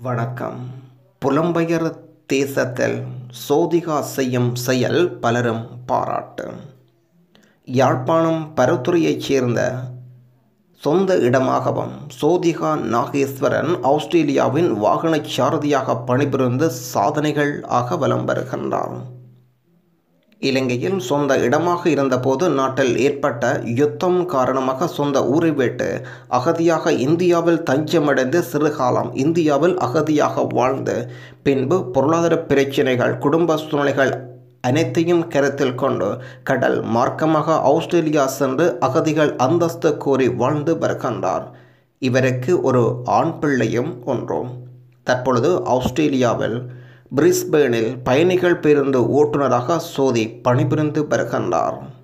வணக்கம் புலம்பெயர் தேசத்தில் சோதிகா செய்யும் செயல் பலரும் பாராட்டு யாழ்ப்பாணம் பருத்துறையைச் சேர்ந்த சொந்த இடமாகவும் சோதிகா நாகேஸ்வரன் ஆஸ்திரேலியாவின் வாகனச் சாரதியாக பணிபுரிந்து சாதனைகள் ஆக வலம் வருகின்றார் இலங்கையில் சொந்த இடமாக இருந்தபோது நாட்டில் ஏற்பட்ட யுத்தம் காரணமாக சொந்த ஊரை விட்டு அகதியாக இந்தியாவில் தஞ்சமடைந்து சிறுகாலம் இந்தியாவில் அகதியாக வாழ்ந்து பின்பு பொருளாதார பிரச்சினைகள் குடும்ப சூழ்நிலைகள் அனைத்தையும் கருத்தில் கொண்டு கடல் மார்க்கமாக ஆஸ்திரேலியா சென்று அகதிகள் அந்தஸ்து கோரி வாழ்ந்து வருகின்றார் இவருக்கு ஒரு ஆண் பிள்ளையும் ஒன்றும் தற்பொழுது ஆஸ்திரேலியாவில் பிரிஸ்பேனில் பயணிகள் பேருந்து ஓட்டுநராக சோதி பணிபுரிந்து வருகின்றார்